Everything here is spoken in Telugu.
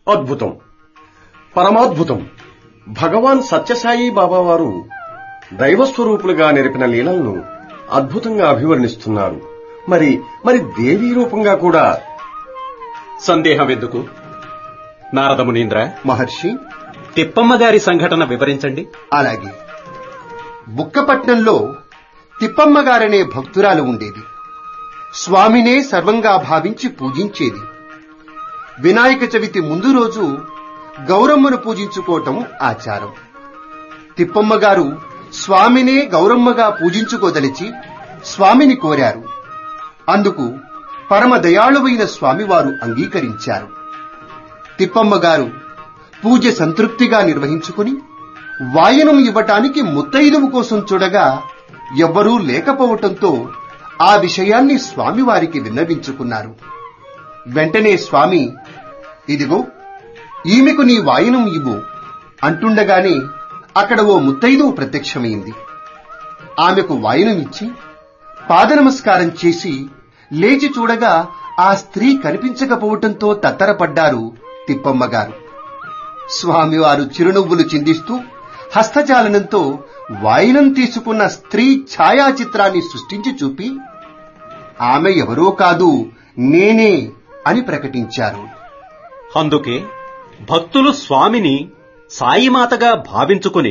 అద్భుతం పరమాద్భుతం భగవాన్ సత్యసాయి బాబా వారు దైవస్వరూపులుగా నెరిపిన లీలలను అద్భుతంగా అభివర్ణిస్తున్నారు మరి మరి దేవీ రూపంగా కూడా సందేహం ఎందుకు నారద మునీంద్ర మహర్షి తిప్పమ్మ గారి సంఘటన వివరించండి అలాగే బుక్కపట్నంలో తిప్పమ్మగారనే భక్తురాలు ఉండేది స్వామినే సర్వంగా భావించి పూజించేది వినాయక చవితి ముందు రోజు గౌరమ్మను పూజించుకోవటం ఆచారం తిప్పమ్మగారు స్వామినే గౌరమ్మగా పూజించుకోదలిచి స్వామిని కోరారు అందుకు పరమ దయాళువైన స్వామివారు అంగీకరించారు తిప్పమ్మగారు పూజ సంతృప్తిగా నిర్వహించుకుని వాయనం ఇవ్వటానికి ముత్తైదువు కోసం చూడగా ఎవ్వరూ లేకపోవటంతో ఆ విషయాన్ని స్వామివారికి విన్నవించుకున్నారు వెంటనే స్వామి ఇదిగో ఈమెకు నీ వాయనం ఇవ్వు అంటుండగానే అక్కడ ఓ ముత్తైదువు ప్రత్యక్షమైంది ఆమెకు వాయనం ఇచ్చి పాదనమస్కారం చేసి లేచి చూడగా ఆ స్త్రీ కనిపించకపోవటంతో తత్తరపడ్డారు తిప్పమ్మగారు స్వామివారు చిరునవ్వులు చిందిస్తూ హస్తచాలనంతో వాయినం తీసుకున్న స్త్రీ ఛాయాచిత్రాన్ని సృష్టించి చూపి ఆమె ఎవరో కాదు నేనే అని ప్రకటించారు అందుకే భక్తులు స్వామిని సాయిమాతగా భావించుకుని